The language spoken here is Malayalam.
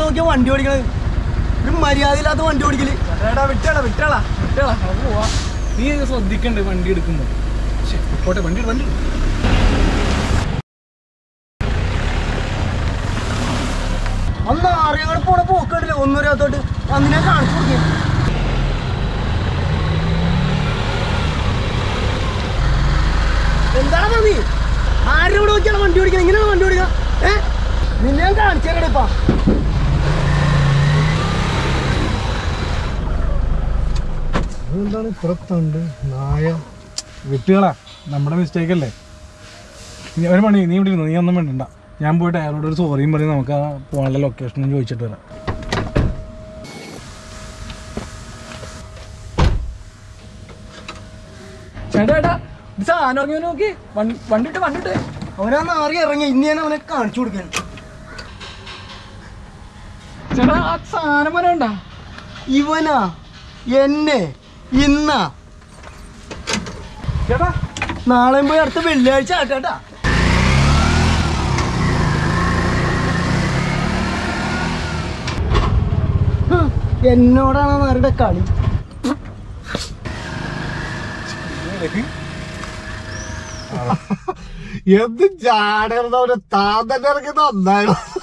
നോക്കിയാ വണ്ടി ഓടിക്കണത് ഒരു മര്യാദ ഇല്ലാത്ത വണ്ടി ഓടിക്കല് ചേട്ടാ വിട്ടാളാ വിട്ടാളാ വിട്ടാളാ നമുക്ക് പോവാ നീ ഇത് ശ്രദ്ധിക്കണ്ടേ വണ്ടി എടുക്കുമ്പോ ശ്ശെ, പോട്ടെ വണ്ടി എടു, വണ്ടി എടു. അന്ന് ആറിയങ്ങൾ പോണ പോക്കണ്ടില്ല ഒന്നൊരാത്തോട്ട് അന്നിനെ കാണിച്ചു കൊടുക്കേ എന്താണ് നീ ആരോട് നോക്കിയാണ് വണ്ടി ഓടിക്കണം ഇങ്ങനെയാണ് വണ്ടി ഓടിക്കുക ഏ നിന്നെ ഞാൻ കാണിച്ചു തരട്ടെ ഇപ്പാ എന്താണ് ഇത്ര തണ്ട് നായ വിട്ടുകളാ നമ്മുടെ മിസ്റ്റേക്ക് അല്ലേ നീ ഒരു പണി നീ ഇവിടെ ഇരുന്നു നീ ഒന്നും വേണ്ടണ്ട ഞാൻ പോയിട്ട് അയാളോട് ഒരു സോറിയും പറഞ്ഞ് നമുക്ക് ആ പോകാനുള്ള ലൊക്കേഷനും ചോദിച്ചിട്ട് വരാം ചേട്ടാ ചേട്ടാ ഇത് സാധനം ഇറങ്ങി നോക്കി വണ്ടിട്ട് വണ്ടിട്ട് അവനാ നാറി ഇറങ്ങി ഇന്ന് ഞാൻ അവനെ കാണിച്ചു കൊടുക്കാൻ ചേട്ടാ ആ സാധനം വരണ്ട ഇവനാ എന്നെ ഇന്നാ ചേട്ടാ നാളെ പോയി അടുത്ത വെള്ളിയാഴ്ച ആട്ടാ എന്നോടാണ് നാരുടെ കളി എന്ത് ചാടരുന്നവര് താൻ തന്നെ ഇറങ്ങി നന്നായിരുന്നു